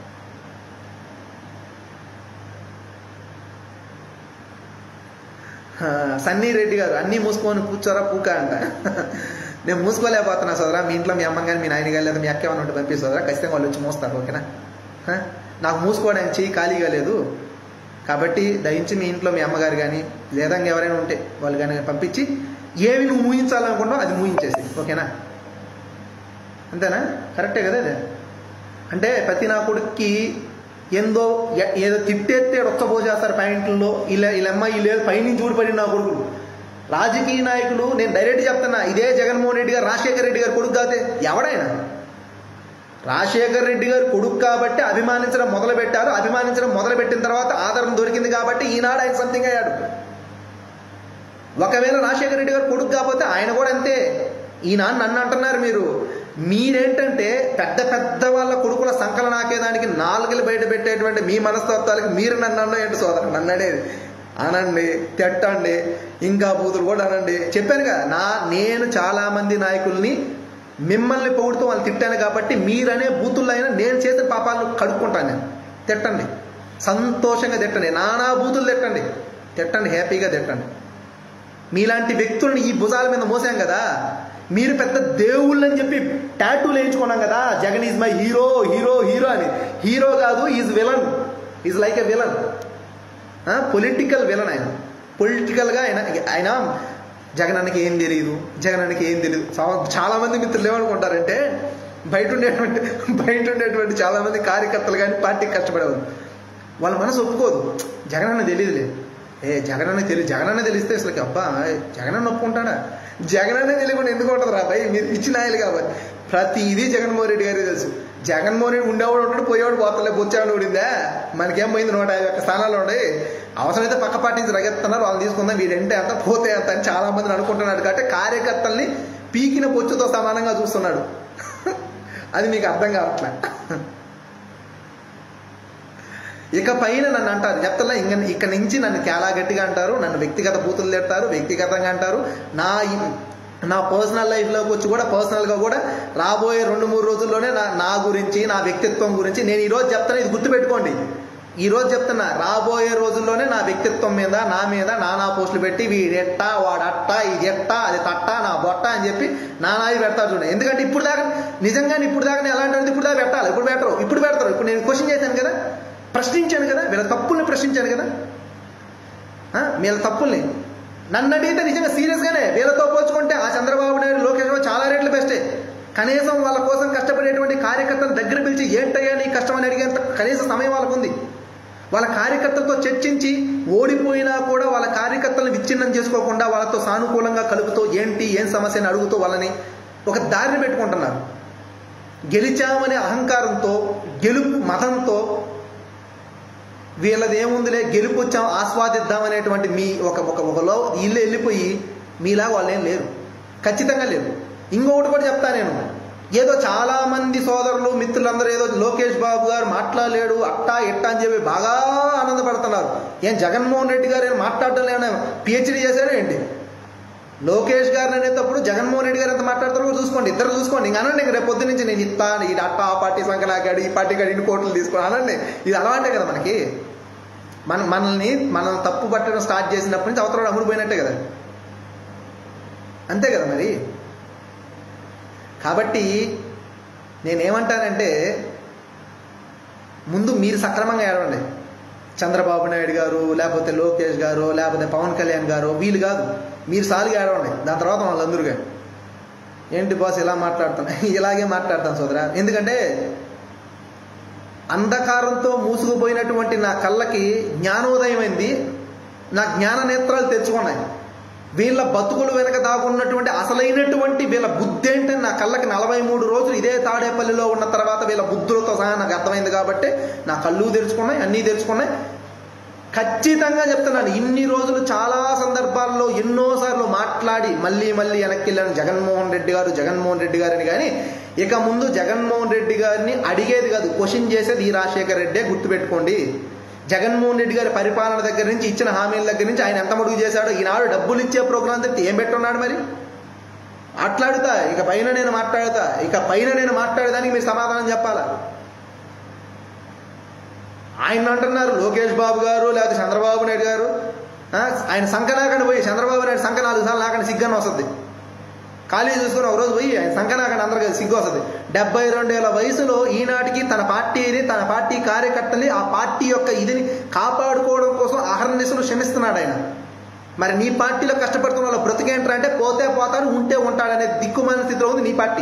ఆ, సన్నీ రెడ్డి గారు అన్నీ మూసుకొని కూర్చోరా పూక అంట నేను మూసుకోలేకపోతున్నా సోదరా మీ ఇంట్లో మీ అమ్మ కానీ మీ నాయన కానీ లేదా మీ అక్క ఏమైనా ఉంటే పంపిస్తుందరా ఖచ్చితంగా వాళ్ళు వచ్చి మూస్తారు ఓకేనా ఆ? నాకు మూసుకోవడానికి చెయ్యి ఖాళీగా లేదు కాబట్టి దయించి మీ ఇంట్లో మీ అమ్మగారు కానీ లేదా ఎవరైనా ఉంటే వాళ్ళు కానీ పంపించి ఏవి నువ్వు మూయించాలనుకుంటావు అది మూయించేసి ఓకేనా అంతేనా కరెక్టే కదా అదే అంటే ప్రతి నా కొడుక్కి ఏందో ఎ- ఏదో తిట్టేస్తే రొచ్చపోసేస్తారు పాయింట్లలో ఇలా వీళ్ళమ్మ వీళ్ళు పైనుంచి ఊడిపడి నా కొడుకులు రాజకీయ నాయకులు నేను డైరెక్ట్ చెప్తున్నా ఇదే జగన్మోహన్ రెడ్డి గారు రాజశేఖర రెడ్డి గారు కొడుకు కాదే ఎవడైనా రాజశేఖర్ రెడ్డి గారు కొడుకు కాబట్టి అభిమానించడం మొదలు పెట్టారు అభిమానించడం మొదలు పెట్టిన తర్వాత ఆదరణ దొరికింది కాబట్టి ఈనాడు ఆయన సంథింగ్ అయ్యాడు ఒకవేళ రాజశేఖర రెడ్డి గారు కొడుకు కాకపోతే ఆయన కూడా అంతే ఈనాడు నన్ను అంటున్నారు మీరు మీరేంటంటే పెద్ద పెద్ద వాళ్ళ కొడుకుల సంకలనం నాకేదానికి నాలుగులు బయట పెట్టేటువంటి మీ మనస్తత్వాలకి మీరు నన్ను అన్న ఏంటి సోదరు నన్ను అనేది అనండి తిట్టండి ఇంకా బూతులు కూడా అనండి చెప్పాను కదా నా నేను చాలా మంది నాయకుల్ని మిమ్మల్ని పొగుడుతూ వాళ్ళు తిట్టాను కాబట్టి మీరనే బూతుల్లో అయినా నేను చేసిన పాపాలను కడుక్కుంటాను నేను తిట్టండి సంతోషంగా తిట్టండి నానా బూతులు తిట్టండి తిట్టండి హ్యాపీగా తిట్టండి మీలాంటి వ్యక్తులను ఈ భుజాల మీద మోసాం కదా మీరు పెద్ద దేవుళ్ళు అని చెప్పి టాటూలు వేయించుకున్నాం కదా Jagan is my hero hero hero అని హీరో కాదు is villain is like a villain political villain ఆయన పొలిటికల్గా ఆయన ఆయన జగనానికి ఏం తెలియదు జగనానికి ఏం తెలియదు చా- చాలా మంది మిత్రులు ఏమనుకుంటారంటే బయట ఉండేటువంటి బయట ఉండేటువంటి చాలా మంది కార్యకర్తలు కానీ పార్టీకి కష్టపడేవారు వాళ్ళ మనసు ఒప్పుకోదు జగనన్న తెలియదులే ఏ జగనన్న తెలియదు జగనన్న తెలిస్తే అసలు అబ్బా జగనన్న ఒప్పుకుంటాడా జగనన్న తెలియకుండా ఎందుకు ఉంటుంది రా భయ్ మీరు ఇచ్చిన ఆయన కాబట్టి ప్రతి ఇది జగన్మోహన్ రెడ్డి గారికి తెలుసు జగన్మోహన్ రెడ్డి ఉండేవాడు ఉంటాడు పోయేవాడు పోతలే బొచ్చేవాడు ఊడిందా మనకేం పోయింది నూట యాభై ఒక్క స్థానాలు ఉన్నాయి అవసరమైతే పక్క పార్టీ నుంచి రగెత్తున్నారు వాళ్ళు తీసుకుందాం వీడంటే అంత పోతే అంత అని చాలా మందిని అనుకుంటున్నాడు కాబట్టి కార్యకర్తల్ని పీకిన బొచ్చుతో సమానంగా చూస్తున్నాడు అది మీకు అర్థం కావట్లే ఇక పైన నన్ను అంటారు చెప్తలా ఇంక ఇక నుంచి నన్ను చాలా గట్టిగా అంటారు నన్ను వ్యక్తిగత బూతులు తిడతారు వ్యక్తిగతంగా అంటారు నా ఇ- నా పర్సనల్ లైఫ్లోకి వచ్చి కూడా పర్సనల్గా కూడా రాబోయే రెండు మూడు రోజుల్లోనే నా నా గురించి నా వ్యక్తిత్వం గురించి నేను ఈరోజు చెప్తాను ఇది గుర్తుపెట్టుకోండి ఈ రోజు చెప్తున్నా రాబోయే రోజుల్లోనే నా వ్యక్తిత్వం మీద నా మీద నానా పోస్టులు పెట్టి వీడెట్ట వాడట్ట ఇది ఎట్ట అది తట్ట నా బొట్ట అని చెప్పి నానాది పెడతారు చూడండి ఎందుకంటే ఇప్పుడు దాకా నిజంగా ఇప్పుడు దాకా నేను ఎలాంటి వాడిని ఇప్పుడు దాకా పెట్టాలి ఇప్పుడు పెట్టరు ఇప్పుడు పెడతారు ఇప్పుడు నేను క్వశ్చన్ చేశాను కదా ప్రశ్నించాను కదా వీళ్ళ తప్పుల్ని ప్రశ్నించాను కదా ఆ, వీళ్ళ తప్పుల్ని నన్ను అడిగితే నిజంగా సీరియస్గానే వీళ్ళతో పోల్చుకుంటే ఆ చంద్రబాబు నాయుడు లోకేష్ బాబు చాలా రేట్లు బెస్టే కనీసం వాళ్ళ కోసం కష్టపడేటువంటి కార్యకర్తలు దగ్గర పిలిచి ఏంటయ్యా నీ కష్టం అని అడిగేంత కనీస సమయం వాళ్ళకు ఉంది వాళ్ళ కార్యకర్తలతో చర్చించి ఓడిపోయినా కూడా వాళ్ళ కార్యకర్తలను విచ్ఛిన్నం చేసుకోకుండా వాళ్ళతో సానుకూలంగా కలుపుతూ ఏంటి ఏం సమస్యని అడుగుతూ వాళ్ళని ఒక దారిని పెట్టుకుంటున్నారు గెలిచామనే అహంకారంతో గెలుపు మతంతో వీళ్ళది ఏముందిలే గెలుపు వచ్చాం ఆస్వాదిద్దాం అనేటువంటి మీ ఒక ఒక ఒకలో ఇల్లు వెళ్ళిపోయి మీలా వాళ్ళు ఏం లేరు ఖచ్చితంగా లేరు ఇంకొకటి కూడా చెప్తా నేను ఏదో చాలా మంది సోదరులు మిత్రులందరూ ఏదో లోకేష్ బాబు గారు మాట్లాడలేడు అట్టా ఇట్టా అని చెప్పి బాగా ఆనందపడుతున్నారు ఏం జగన్మోహన్ రెడ్డి గారు ఏం మాట్లాడటం లేని పిహెచ్డీ చేశారు ఏంటి లోకేష్ గారిని అనేటప్పుడు జగన్మోహన్ రెడ్డి గారు ఎంత మాట్లాడతారో కూడా చూసుకోండి ఇద్దరు చూసుకోండి ఇంకా అనండి ఇంక రేపు పొద్దు నుంచి నేను ఇస్తా ఈ అట్ట ఆ పార్టీ సంఖ్య నాకాడు ఈ పార్టీ కాడు ఇన్ని కోట్లు తీసుకో అనండి ఇది అలవాటే కదా మనకి మన మనల్ని మనం తప్పు పట్టడం స్టార్ట్ చేసినప్పటి నుంచి అవతల అమ్ముడు పోయినట్టే కదా అంతే కదా మరి కాబట్టి నేనేమంటానంటే ముందు మీరు సక్రమంగా ఏడవండి చంద్రబాబు నాయుడు గారు లేకపోతే లోకేష్ గారు లేకపోతే పవన్ కళ్యాణ్ గారు వీళ్ళు కాదు మీరు సాలిగా ఏడవండి దాని తర్వాత వాళ్ళందరూగా ఏంటి బాస్ ఇలా మాట్లాడుతాను ఇలాగే మాట్లాడతాను సోదరా ఎందుకంటే అంధకారంతో మూసుకుపోయినటువంటి నా కళ్ళకి జ్ఞానోదయం అయింది నా జ్ఞాన నేత్రాలు తెచ్చుకున్నాయి వీళ్ళ బతుకులు వెనక దాగున్నటువంటి అసలైనటువంటి వీళ్ళ బుద్ధి ఏంటని నా కళ్ళకి నలభై మూడు రోజులు ఇదే తాడేపల్లిలో ఉన్న తర్వాత వీళ్ళ బుద్ధులతో సహా నాకు అర్థమైంది కాబట్టి నా కళ్ళు తెరుచుకున్నాయి అన్నీ తెరుచుకున్నాయి ఖచ్చితంగా చెప్తున్నాను ఇన్ని రోజులు చాలా సందర్భాల్లో ఎన్నోసార్లు మాట్లాడి మళ్ళీ మళ్ళీ వెనక్కి వెళ్ళాను జగన్మోహన్ రెడ్డి గారు జగన్మోహన్ రెడ్డి గారిని కానీ ఇక ముందు జగన్మోహన్ రెడ్డి గారిని అడిగేది కాదు క్వశ్చన్ చేసేది ఈ రాజశేఖర రెడ్డే గుర్తుపెట్టుకోండి జగన్మోహన్ రెడ్డి గారి పరిపాలన దగ్గర నుంచి ఇచ్చిన హామీల దగ్గర నుంచి ఆయన ఎంత మడుగు చేశాడో ఈనాడు డబ్బులు ఇచ్చే ప్రోగ్రాం తప్పితే ఏం పెట్టున్నాడు మరి మాట్లాడుతా ఇక పైన నేను మాట్లాడుతా ఇక పైన నేను మాట్లాడేదానికి మీరు సమాధానం చెప్పాలా ఆయన అంటున్నారు లోకేష్ బాబు గారు లేకపోతే చంద్రబాబు నాయుడు గారు ఆ, ఆయన సంఖ నాకండి పోయి చంద్రబాబు నాయుడు సంఖ నాలుగు సార్లు నాకండి సిగ్గని వస్తుంది ఖాళీ చూసుకుని ఒక రోజు పోయి ఆయన సంఖ నాకండి అందరు కలిసి సిగ్గు వస్తుంది డెబ్బై రెండేళ్ల వయసులో ఈనాటికి తన పార్టీని తన పార్టీ కార్యకర్తల్ని ఆ పార్టీ యొక్క ఇదిని కాపాడుకోవడం కోసం అహర్నిశలు శ్రమిస్తున్నాడు ఆయన మరి నీ పార్టీలో కష్టపడుతున్న వాళ్ళ బ్రతికేంటారు అంటే పోతే పోతాడు ఉంటే ఉంటాడనే దిక్కుమాలిన స్థితిలో ఉంది నీ పార్టీ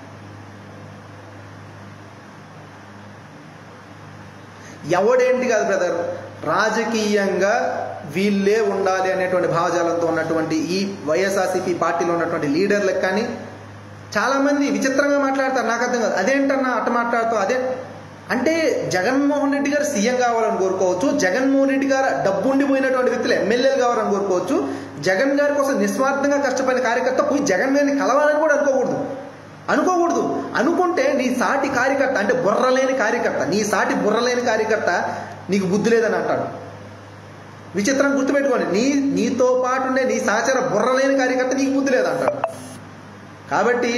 ఎవడేంటి కాదు బ్రదర్ రాజకీయంగా వీళ్ళే ఉండాలి అనేటువంటి భావజాలంతో ఉన్నటువంటి ఈ వైఎస్ఆర్సీపీ పార్టీలో ఉన్నటువంటి లీడర్లకు కానీ చాలామంది విచిత్రంగా మాట్లాడతారు నాకు అర్థం కాదు అదేంటన్నా అట్ట మాట్లాడుతావు అదే అంటే జగన్మోహన్ రెడ్డి గారు సీఎం కావాలని కోరుకోవచ్చు జగన్మోహన్ రెడ్డి గారు డబ్బు ఉండిపోయినటువంటి వ్యక్తులు ఎమ్మెల్యేలు కావాలని కోరుకోవచ్చు జగన్ గారి కోసం నిస్వార్థంగా కష్టపడిన కార్యకర్త పోయి జగన్ గారిని కలవాలని కూడా అనుకోకూడదు అనుకోకూడదు అనుకుంటే నీ సాటి కార్యకర్త అంటే బుర్రలేని కార్యకర్త నీ సాటి బుర్రలేని కార్యకర్త నీకు బుద్ధి లేదని అంటాడు విచిత్రం గుర్తుపెట్టుకోండి నీ నీతో పాటు ఉండే నీ సహచర బుర్రలేని కార్యకర్త నీకు బుద్ధి లేదంటాడు కాబట్టి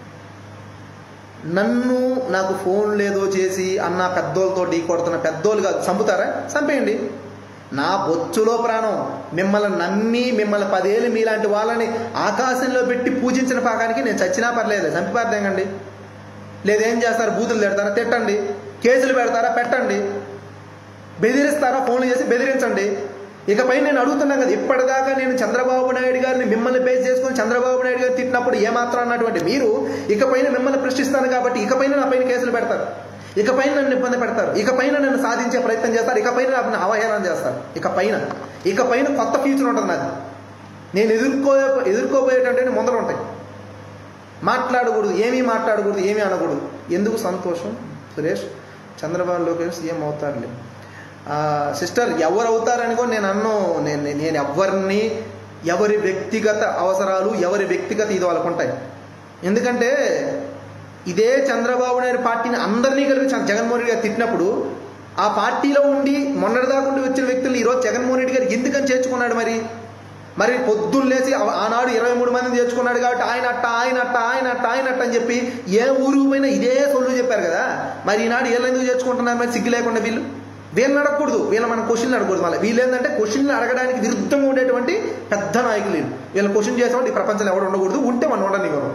నన్ను నాకు ఫోన్ లేదో చేసి అన్న పెద్దోళ్ళతో ఢీ కొడుతున్న పెద్దోళ్ళు కాదు చంపుతారా చంపేయండి నా బొచ్చులో ప్రాణం మిమ్మల్ని నమ్మి మిమ్మల్ని పదేళ్ళు మీలాంటి వాళ్ళని ఆకాశంలో పెట్టి పూజించిన పాకానికి నేను చచ్చినా పర్లేదు చంపి పారదేంగండి లేదేం చేస్తారు బూతులు తిడతారా తిట్టండి కేసులు పెడతారా పెట్టండి బెదిరిస్తారా ఫోన్లు చేసి బెదిరించండి ఇకపై నేను అడుగుతున్నాను కదా ఇప్పటిదాకా నేను చంద్రబాబు నాయుడు గారిని మిమ్మల్ని బేస్ చేసుకుని చంద్రబాబు నాయుడు గారు తిట్టినప్పుడు ఏమాత్రం అన్నటువంటి మీరు ఇకపైన మిమ్మల్ని ప్రశ్నిస్తాను కాబట్టి ఇకపైన నా పైన కేసులు పెడతారు ఇకపైన నన్ను ఇబ్బంది పెడతారు ఇకపైన నన్ను సాధించే ప్రయత్నం చేస్తారు ఇకపైన నన్ను అవహేళన చేస్తారు ఇకపైన ఇకపైన కొత్త ఫ్యూచర్ ఉంటుంది నాది నేను ఎదుర్కో ఎదుర్కోబోయేటటువంటి ముందర ఉంటాయి మాట్లాడకూడదు ఏమీ మాట్లాడకూడదు ఏమీ అనకూడదు ఎందుకు సంతోషం సురేష్ చంద్రబాబు లోకేష్ సీఎం అవుతారులే ఆ, సిస్టర్ ఎవరు అవుతారని కూడా నేను అన్ను నేను నేను ఎవరిని ఎవరి వ్యక్తిగత అవసరాలు ఎవరి వ్యక్తిగత ఇది వాళ్ళకు ఉంటాయి ఎందుకంటే ఇదే చంద్రబాబు నాయుడు పార్టీని అందరినీ కలిపి చ- జగన్మోహన్ రెడ్డి గారు తిట్టినప్పుడు ఆ పార్టీలో ఉండి మొన్నటిదాకా ఉండి వచ్చిన వ్యక్తులు ఈరోజు జగన్మోహన్ రెడ్డి గారు ఎందుకని చేర్చుకున్నాడు మరి మరి పొద్దున్న లేచి ఆ- ఆనాడు ఇరవై మూడు మందిని చేర్చుకున్నాడు కాబట్టి ఆయన అట్ట ఆయన అట్ట ఆయన అట్ట ఆయన అట్ట అని చెప్పి ఏ ఊరు పోయినా ఇదే సొల్లు చెప్పారు కదా మరి ఈనాడు వీళ్ళు ఎందుకు చేర్చుకుంటున్నారు మరి సిగ్గు లేకుండా వీళ్ళు వీళ్ళని అడగకూడదు వీళ్ళ మన క్వశ్చన్లు అడగకూడదు మళ్ళీ వీళ్ళు ఏంటంటే క్వశ్చన్లు అడగడానికి విరుద్ధంగా ఉండేటువంటి పెద్ద నాయకులు వీళ్ళు వీళ్ళ క్వశ్చన్ చేసేవాడు ఈ ప్రపంచంలో ఎవడు ఉండకూడదు ఉంటే మనం ఉండనివ్వరు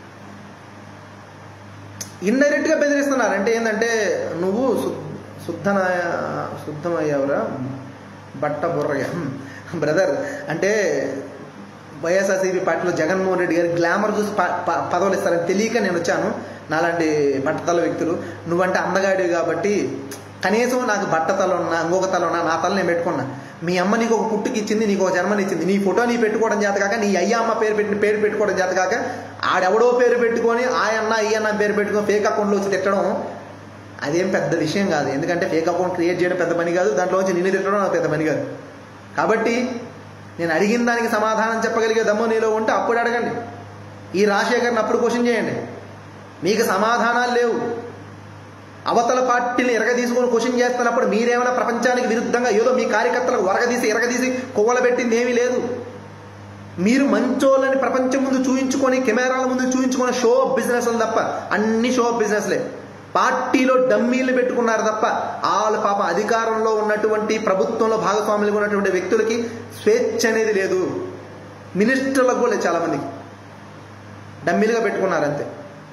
ఇండైరెక్ట్ గా బెదిరిస్తున్నారు అంటే ఏంటంటే నువ్వు శు- శుద్ధనాయ శుద్ధమయ్యావురా బట్ట బుర్రగా బ్రదర్ అంటే వైఎస్ఆర్సీపీ పార్టీలో జగన్మోహన్ రెడ్డి గారి గ్లామర్ చూసి ప- ప- పదవులు ఇస్తారని తెలియక నేను వచ్చాను నాలాంటి బట్టతల వ్యక్తులు నువ్వంటే అందగాడివి కాబట్టి కనీసం నాకు బట్టతల ఉన్నా ఇంకొక తల ఉన్నా నా తల నేను పెట్టుకున్నా మీ అమ్మ నీకు ఒక పుట్టుకి ఇచ్చింది నీకు ఒక జన్మనిచ్చింది నీ ఫోటో నీ పెట్టుకోవడం చేత కాక నీ అయ్య అమ్మ పేరు పెట్టి పేరు పెట్టుకోవడం చేత కాక ఆడెవడో పేరు పెట్టుకొని ఆ అన్న ఈ అన్న పేరు పెట్టుకొని ఫేక్ అకౌంట్లో వచ్చి తిట్టడం అదేం పెద్ద విషయం కాదు ఎందుకంటే ఫేక్ అకౌంట్ క్రియేట్ చేయడం పెద్ద పని కాదు దాంట్లో వచ్చి నిన్ను తిట్టడం నాకు పెద్ద పని కాదు కాబట్టి నేను అడిగిన దానికి సమాధానం చెప్పగలిగే దమ్ము నీలో ఉంటే అప్పుడు అడగండి ఈ రాజశేఖర్ని అప్పుడు క్వశ్చన్ చేయండి మీకు సమాధానాలు లేవు అవతల పార్టీని ఎరగదీసుకొని క్వశ్చన్ చేస్తున్నప్పుడు మీరేమైనా ప్రపంచానికి విరుద్ధంగా ఏదో మీ కార్యకర్తలకు వరగదీసి ఎరగదీసి కొవ్వలబెట్టింది ఏమీ లేదు మీరు మంచోళ్ళని ప్రపంచం ముందు చూయించుకొని కెమెరాల ముందు చూయించుకొని షో బిజినెస్ తప్ప అన్ని షో బిజినెస్లే పార్టీలో డమ్మీలు పెట్టుకున్నారు తప్ప వాళ్ళ పాప అధికారంలో ఉన్నటువంటి ప్రభుత్వంలో భాగస్వాములుగా ఉన్నటువంటి వ్యక్తులకి స్వేచ్ఛ అనేది లేదు మినిస్టర్లకు కూడా లేదు చాలా మందికి డమ్మీలుగా పెట్టుకున్నారు అంతే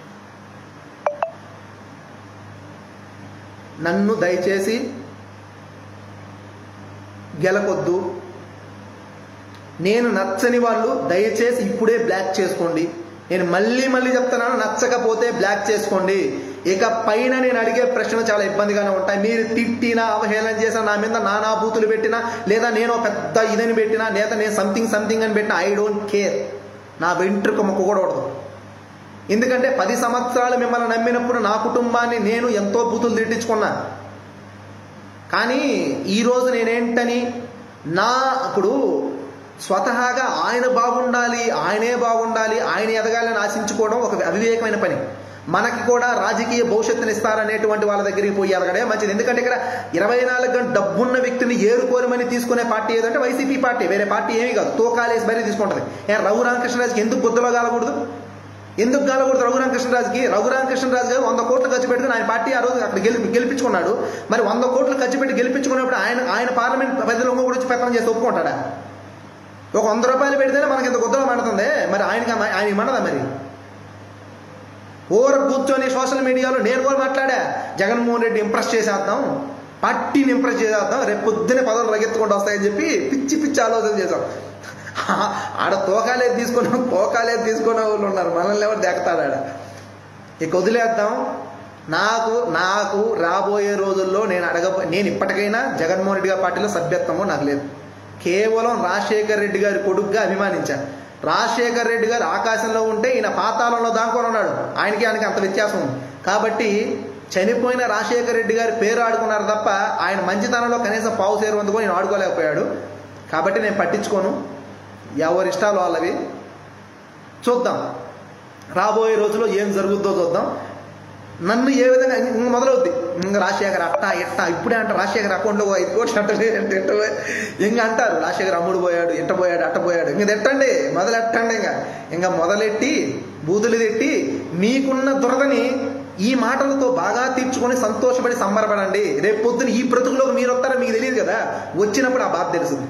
నన్ను దయచేసి గెలకొద్దు నేను నచ్చని వాళ్ళు దయచేసి ఇప్పుడే బ్లాక్ చేసుకోండి నేను మళ్ళీ మళ్ళీ చెప్తున్నాను నచ్చకపోతే బ్లాక్ చేసుకోండి ఇక పైన నేను అడిగే ప్రశ్నలు చాలా ఇబ్బందిగానే ఉంటాయి మీరు తిట్టినా అవహేళన చేసినా నా మీద నానా బూతులు పెట్టినా లేదా నేను ఒక పెద్ద ఇదని పెట్టినా లేదా నేను సంథింగ్ సంథింగ్ అని పెట్టినా ఐ డోంట్ కేర్ నా వెంట్రుక మొక్క కూడా ఉండదు ఎందుకంటే పది సంవత్సరాలు మిమ్మల్ని నమ్మినప్పుడు నా కుటుంబాన్ని నేను ఎంతో బూతులు తిట్టించుకున్నా కానీ ఈరోజు నేనేంటని నా ఇప్పుడు స్వతహాగా ఆయన బాగుండాలి ఆయనే బాగుండాలి ఆయన ఎదగాలని ఆశించుకోవడం ఒక అవివేకమైన పని మనకి కూడా రాజకీయ భవిష్యత్తుని ఇస్తారనేటువంటి వాళ్ళ దగ్గరికి పోయి ఎదగడే మంచిది ఎందుకంటే ఇక్కడ ఇరవై నాలుగు గంటల డబ్బున్న వ్యక్తిని ఏరుకోరమని తీసుకునే పార్టీ ఏదంటే వైసీపీ పార్టీ వేరే పార్టీ ఏమీ కాదు తోకాలేసి మరీ తీసుకుంటుంది ఏ రఘు రామకృష్ణరాజుకి ఎందుకు గుద్దలో కాలకూడదు ఎందుకు కాలకూడదు రఘురామకృష్ణరాజుకి రఘురామకృష్ణరాజు గారు వంద కోట్లు ఖర్చు పెట్టుకుని ఆయన పార్టీ ఆ రోజు అక్కడ గెలిపి గెలిపించుకున్నాడు మరి వంద కోట్లు ఖర్చు పెట్టి గెలిపించుకున్నప్పుడు ఆయన ఆయన పార్లమెంట్ పరిధిలో ఇంకొకటి వచ్చి పెత్తనం చేసి ఒప్పుకుంటాడా ఒక వంద రూపాయలు పెడితేనే మనకి ఇంత గుద్దలో మండుతుంది మరి ఆయనకి ఆయన మండదా మరి ఓర కూర్చొని సోషల్ మీడియాలో నేను కూడా మాట్లాడా జగన్మోహన్ రెడ్డి ఇంప్రెస్ చేసేద్దాం పార్టీని ఇంప్రెస్ చేసేద్దాం రేపు పొద్దున్నే పదవులు రగెత్తుకుంటూ వస్తాయని చెప్పి పిచ్చి పిచ్చి ఆలోచన చేసాం ఆడ తోకాలేదు తీసుకున్న తోకాలేదు తీసుకునే వాళ్ళు ఉన్నారు మనల్ని ఎవరు దెక్కతాడు ఆడ ఇక వదిలేద్దాం నాకు నాకు రాబోయే రోజుల్లో నేను అడగ నేను ఇప్పటికైనా జగన్మోహన్ రెడ్డి గారి పార్టీలో సభ్యత్వము నాకు లేదు కేవలం రాజశేఖర్ రెడ్డి గారి కొడుకుగా అభిమానించాను రాజశేఖర్ రెడ్డి గారు ఆకాశంలో ఉంటే ఈయన పాతాళంలో దాక్కొని ఉన్నాడు ఆయనకి ఆయనకి అంత వ్యత్యాసం ఉంది కాబట్టి చనిపోయిన రాజశేఖర్ రెడ్డి గారి పేరు ఆడుకున్నారు తప్ప ఆయన మంచితనంలో కనీసం పావు సేరు అందుకొని నేను ఆడుకోలేకపోయాడు కాబట్టి నేను పట్టించుకోను ఎవరి ఇష్టాలు వాళ్ళవి చూద్దాం రాబోయే రోజుల్లో ఏం జరుగుద్దో చూద్దాం నన్ను ఏ విధంగా ఇంక మొదలవుద్ది ఇంక రాజశేఖర్ అట్టా ఎట్టా ఇప్పుడే అంట రాజశేఖర్ అకౌంట్లో ఐదు కోట్లు అంటలే అంటే ఎట్ట పోయి ఇంక అంటారు రాజశేఖర్ అమ్ముడు పోయాడు ఎట్ట పోయాడు అట్ట పోయాడు ఇంక తెట్టండి మొదలెట్టండి ఇంకా ఇంకా మొదలెట్టి బూతులు తిట్టి మీకున్న దురదని ఈ మాటలతో బాగా తీర్చుకొని సంతోషపడి సంబరపడండి రేపు పొద్దున ఈ బ్రతుకులోకి మీరు వస్తారో మీకు తెలియదు కదా వచ్చినప్పుడు ఆ బాధ తెలుస్తుంది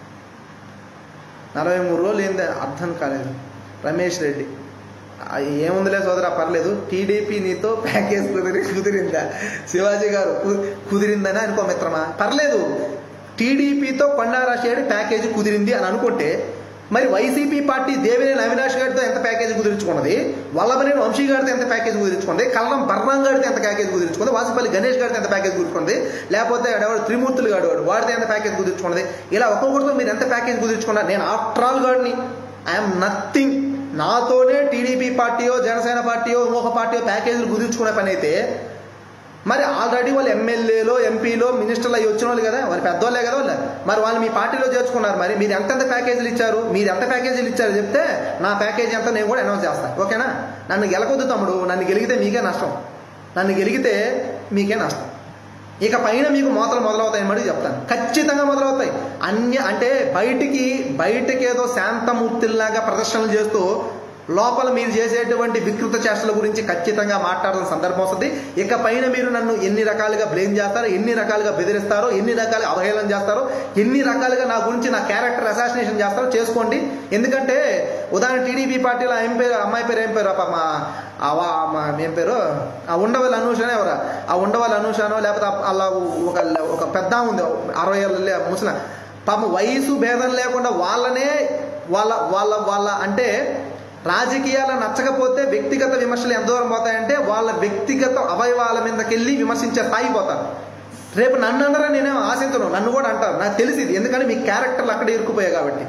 నలభై మూడు రోజులు ఏంది అర్థం కాలేదు రమేష్ రెడ్డి ఆ ఏముందిలే సోదరా పర్లేదు టీడీపీ నీతో ప్యాకేజ్ కుదిరి కుదిరిందా శివాజీ గారు కు- కుదిరిందని అనుకో మిత్రమా పర్లేదు టీడీపీతో కొండా రాజశేఖర్ ప్యాకేజీ కుదిరింది అని అనుకుంటే మరి వైసీపీ పార్టీ దేవినేని అవినాష్ గారితో ఎంత ప్యాకేజీ కుదిరించుకున్నది వల్లభనేని వంశీ గారితో ఎంత ప్యాకేజీ కుదిరించుకుంది కల్లం బర్ణం గారితో ఎంత ప్యాకేజీ కుదిరించుకుంది వాసిపల్లి గణేష్ గారితో ఎంత ప్యాకేజ్ కుదుర్చుకుంది లేకపోతే ఎవడు త్రిమూర్తులు గాడు వాడు వాడితో ఎంత ప్యాకేజ్ కుదిరించుకున్నది ఇలా ఒక్కొక్కరితో మీరు ఎంత ప్యాకేజ్ కుదిరించుకున్నారు నేను ఆఫ్టర్ ఆల్ గాడిని ఐఎమ్ నథింగ్ నాతోనే టీడీపీ పార్టీయో జనసేన పార్టీయో ఇంకొక పార్టీయో ప్యాకేజీలు కుదిర్చుకునే పని అయితే మరి ఆల్రెడీ వాళ్ళు ఎమ్మెల్యేలో ఎంపీలో మినిస్టర్లు అయ్యి వచ్చిన వాళ్ళు కదా వాళ్ళు పెద్దవాళ్ళే కదా వాళ్ళు మరి వాళ్ళు మీ పార్టీలో చేర్చుకున్నారు మరి మీరు ఎంతెంత ప్యాకేజీలు ఇచ్చారు మీరు ఎంత ప్యాకేజీలు ఇచ్చారు చెప్తే నా ప్యాకేజీ ఎంత నేను కూడా అనౌన్స్ చేస్తాను ఓకేనా నన్ను గెలకొద్దు తమ్ముడు నన్ను గెలిగితే మీకే నష్టం నన్ను గెలిగితే మీకే నష్టం ఇక పైన మీకు మోతలు మొదలవుతాయి మరి చెప్తాను ఖచ్చితంగా మొదలవుతాయి అన్య అంటే బయటికి బయటకి ఏదో శాంతమూర్తిలాగా ప్రదర్శనలు చేస్తూ లోపల మీరు చేసేటువంటి వికృత చేష్టల గురించి ఖచ్చితంగా మాట్లాడాల్సిన సందర్భం వస్తుంది ఇక పైన మీరు నన్ను ఎన్ని రకాలుగా బ్లేమ్ చేస్తారో ఎన్ని రకాలుగా బెదిరిస్తారో ఎన్ని రకాలుగా అవహేళన చేస్తారో ఎన్ని రకాలుగా నా గురించి నా క్యారెక్టర్ అసాసినేషన్ చేస్తారో చేసుకోండి ఎందుకంటే ఉదాహరణ టీడీపీ పార్టీలో ఏం పేరు అమ్మాయి పేరు ఏం పేరు అప్ప మా ఆ వా- మా ఏం పేరు ఆ ఉండవల్లి అనూషనే ఎవరా ఆ ఉండవల్లి అనూషనో లేకపోతే అలా ఒక ఒక పెద్ద ఆమె ఉంది అరవై ఏళ్ళ ముసలి పాపం వయసు భేదం లేకుండా వాళ్ళనే వాళ్ళ వాళ్ళ వాళ్ళ అంటే రాజకీయాలు నచ్చకపోతే వ్యక్తిగత విమర్శలు ఎంత దూరం పోతాయంటే వాళ్ళ వ్యక్తిగత అవయవాల మీదకెళ్ళి విమర్శించే స్థాయి పోతారు రేపు నన్ను అందరూ నేనేం ఆశించను నన్ను కూడా అంటారు నాకు తెలిసింది ఎందుకంటే మీ క్యారెక్టర్లు అక్కడ ఇరుక్కుపోయాయి కాబట్టి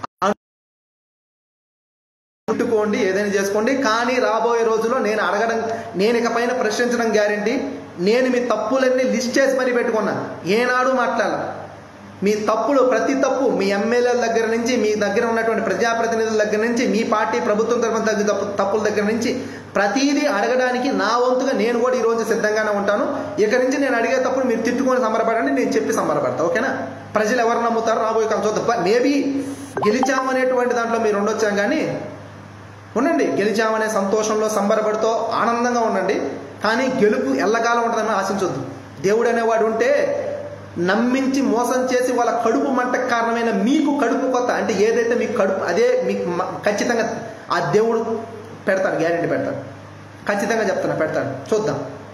ముట్టుకోండి ఏదైనా చేసుకోండి కానీ రాబోయే రోజుల్లో నేను అడగడం నేను ఇక పైన ప్రశ్నించడం గ్యారంటీ నేను మీ తప్పులన్నీ లిస్ట్ చేసి మరీ పెట్టుకున్నా ఏనాడు మాట్లాడాల మీ తప్పులు ప్రతి తప్పు మీ ఎమ్మెల్యేల దగ్గర నుంచి మీ దగ్గర ఉన్నటువంటి ప్రజాప్రతినిధుల దగ్గర నుంచి మీ పార్టీ ప్రభుత్వం తరఫున తగ్గు తప్పు తప్పుల దగ్గర నుంచి ప్రతిదీ అడగడానికి నా వంతుగా నేను కూడా ఈ రోజు సిద్ధంగానే ఉంటాను ఇక నుంచి నేను అడిగే తప్పుడు మీరు తిట్టుకొని సంబరపడండి నేను చెప్పి సంబరపడతా ఓకేనా ప్రజలు ఎవరు నమ్ముతారో రాబోయే కాలం చూద్దాం మేబీ గెలిచామనేటువంటి దాంట్లో మీరు ఉండొచ్చాం కానీ ఉండండి గెలిచామనే సంతోషంలో సంబరపడుతూ ఆనందంగా ఉండండి కానీ గెలుపు ఎల్లకాలం ఉంటుందని ఆశించొద్దు దేవుడు అనేవాడు ఉంటే నమ్మించి మోసం చేసి వాళ్ళ కడుపు మంటకు కారణమైన మీకు కడుపు కొత్త అంటే ఏదైతే మీకు కడుపు అదే మీకు మ- ఖచ్చితంగా ఆ దేవుడు పెడతాడు గ్యారెంటీ పెడతాడు ఖచ్చితంగా చెప్తున్నా పెడతాడు చూద్దాం